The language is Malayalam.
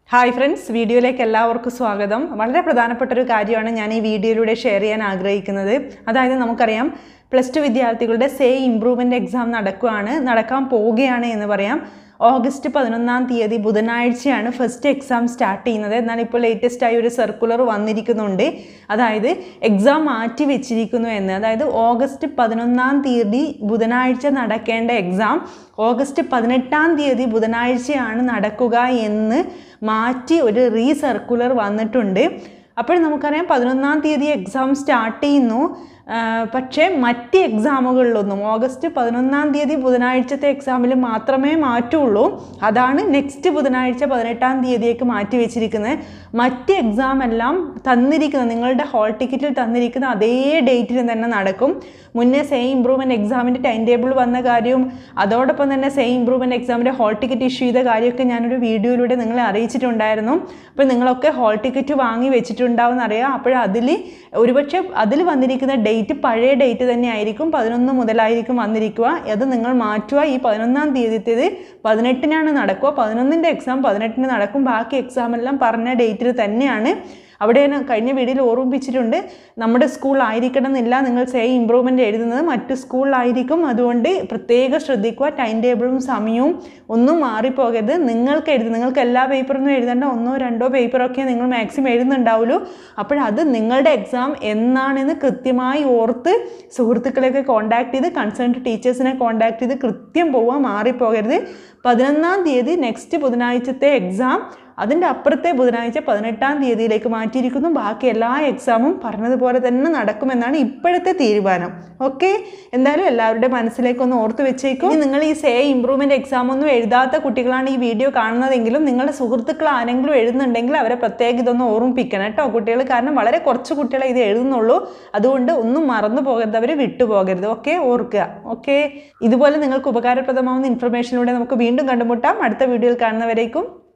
ഹായ് ഫ്രണ്ട്സ് വീഡിയോയിലേക്ക് എല്ലാവർക്കും സ്വാഗതം വളരെ പ്രധാനപ്പെട്ട ഒരു കാര്യമാണ് ഞാൻ ഈ വീഡിയോയിലൂടെ ഷെയർ ചെയ്യാൻ ആഗ്രഹിക്കുന്നത് അതായത് നമുക്കറിയാം പ്ലസ് ടു വിദ്യാർത്ഥികളുടെ സേ ഇംപ്രൂവ്മെൻ്റ് എക്സാം നടക്കുകയാണ് നടക്കാൻ പോവുകയാണ് എന്ന് പറയാം ഓഗസ്റ്റ് പതിനൊന്നാം തീയതി ബുധനാഴ്ചയാണ് ഫസ്റ്റ് എക്സാം സ്റ്റാർട്ട് ചെയ്യുന്നത് എന്നാൽ ഇപ്പോൾ ലേറ്റസ്റ്റ് ആയി ഒരു സർക്കുലർ വന്നിരിക്കുന്നുണ്ട് അതായത് എക്സാം മാറ്റി വെച്ചിരിക്കുന്നു എന്ന് അതായത് ഓഗസ്റ്റ് പതിനൊന്നാം തീയതി ബുധനാഴ്ച നടക്കേണ്ട എക്സാം ഓഗസ്റ്റ് പതിനെട്ടാം തീയതി ബുധനാഴ്ചയാണ് നടക്കുക എന്ന് മാറ്റി ഒരു റീ സർക്കുലർ വന്നിട്ടുണ്ട് അപ്പോൾ നമുക്കറിയാം പതിനൊന്നാം തീയതി എക്സാം സ്റ്റാർട്ട് ചെയ്യുന്നു ആ, പക്ഷേ മറ്റ് എക്സാമുകളിലൊന്നും ഓഗസ്റ്റ് പതിനൊന്നാം തീയതി ബുധനാഴ്ചത്തെ എക്സാമിൽ മാത്രമേ മാറ്റുള്ളൂ അതാണ് നെക്സ്റ്റ് ബുധനാഴ്ച പതിനെട്ടാം തീയതിയേക്ക് മാറ്റി വെച്ചിരിക്കുന്നത് മറ്റ് എക്സാം എല്ലാം തന്നിരിക്കുന്ന നിങ്ങളുടെ ഹോൾ ടിക്കറ്റിൽ തന്നിരിക്കുന്ന അതേ ഡേറ്റിൽ തന്നെ നടക്കും മുന്നേ സേ ഇമ്പ്രൂവ്മെൻറ്റ് എക്സാമിൻ്റെ ടൈം ടേബിൾ വന്ന കാര്യവും അതോടൊപ്പം തന്നെ സേ ഇമ്പ്രൂവ്മെൻറ്റ് എക്സാമിൻ്റെ ഹോൾ ടിക്കറ്റ് ഇഷ്യൂ ചെയ്ത കാര്യമൊക്കെ ഞാനൊരു വീഡിയോയിലൂടെ നിങ്ങളെ അറിയിച്ചിട്ടുണ്ടായിരുന്നു അപ്പോൾ നിങ്ങളൊക്കെ ഹോൾ ടിക്കറ്റ് വാങ്ങി വെച്ചിട്ടുണ്ടാവും എന്നറിയാം അപ്പോൾ അതിൽ ഒരുപക്ഷെ അതിൽ വന്നിരിക്കുന്ന ഡേറ്റ് പഴയ ഡേറ്റ് തന്നെ ആയിരിക്കും പതിനൊന്ന് മുതലായിരിക്കും വന്നിരിക്കുക അത് നിങ്ങൾ മാറ്റുക ഈ പതിനൊന്നാം തീയതിത്തേത് പതിനെട്ടിനാണ് നടക്കുക പതിനൊന്നിൻ്റെ എക്സാം പതിനെട്ടിന് നടക്കും ബാക്കി എക്സാം എല്ലാം പറഞ്ഞ ഡേറ്റിൽ തന്നെയാണ് അവിടെ ഞാൻ കഴിഞ്ഞ വീഡിയോയിൽ ഓർമ്മിപ്പിച്ചിട്ടുണ്ട് നമ്മുടെ സ്കൂളായിരിക്കണം എന്നില്ല നിങ്ങൾ സേ ഇമ്പ്രൂവ്മെൻ്റ് എഴുതുന്നത് മറ്റു സ്കൂളിലായിരിക്കും അതുകൊണ്ട് പ്രത്യേകം ശ്രദ്ധിക്കുക ടൈം ടേബിളും സമയവും ഒന്നും മാറിപ്പോകരുത് നിങ്ങൾക്ക് എഴുതി നിങ്ങൾക്ക് എല്ലാ പേപ്പറൊന്നും എഴുതേണ്ട ഒന്നോ രണ്ടോ പേപ്പറൊക്കെ നിങ്ങൾ മാക്സിമം എഴുതുന്നുണ്ടാവുള്ളൂ അപ്പോഴത് നിങ്ങളുടെ എക്സാം എന്നാണെന്ന് കൃത്യമായി ഓർത്ത് സുഹൃത്തുക്കളെയൊക്കെ കോൺടാക്ട് ചെയ്ത് കൺസേൺഡ് ടീച്ചേഴ്സിനെ കോൺടാക്ട് ചെയ്ത് കൃത്യം പോവുക മാറിപ്പോകരുത് പതിനൊന്നാം തീയതി നെക്സ്റ്റ് ബുധനാഴ്ചത്തെ എക്സാം അതിൻ്റെ അപ്പുറത്തെ ബുധനാഴ്ച പതിനെട്ടാം തീയതിയിലേക്ക് മാറ്റിയിരിക്കുന്നു ബാക്കി എല്ലാ എക്സാമും പറഞ്ഞതുപോലെ തന്നെ നടക്കുമെന്നാണ് ഇപ്പോഴത്തെ തീരുമാനം ഓക്കെ എന്തായാലും എല്ലാവരുടെ മനസ്സിലേക്കൊന്ന് ഓർത്ത് വെച്ചേക്കും ഇനി നിങ്ങൾ ഈ സേ ഇമ്പ്രൂവ്മെൻറ്റ് എക്സാം ഒന്നും എഴുതാത്ത കുട്ടികളാണ് ഈ വീഡിയോ കാണുന്നതെങ്കിലും നിങ്ങളുടെ സുഹൃത്തുക്കൾ ആരെങ്കിലും എഴുതുന്നുണ്ടെങ്കിൽ അവരെ പ്രത്യേകം ഇതൊന്ന് ഓർമ്മിപ്പിക്കണം കേട്ടോ കുട്ടികൾ കാരണം വളരെ കുറച്ച് കുട്ടികളെ ഇത് എഴുതുന്നുള്ളൂ അതുകൊണ്ട് ഒന്നും മറന്നു പോകരുത് അവർ വിട്ടുപോകരുത് ഓക്കെ ഓർക്കുക ഓക്കെ ഇതുപോലെ നിങ്ങൾക്ക് ഉപകാരപ്രദമാവുന്ന ഇൻഫർമേഷനിലൂടെ നമുക്ക് വീണ്ടും കണ്ടുമുട്ടാം അടുത്ത വീഡിയോയിൽ കാണുന്നവരേക്കും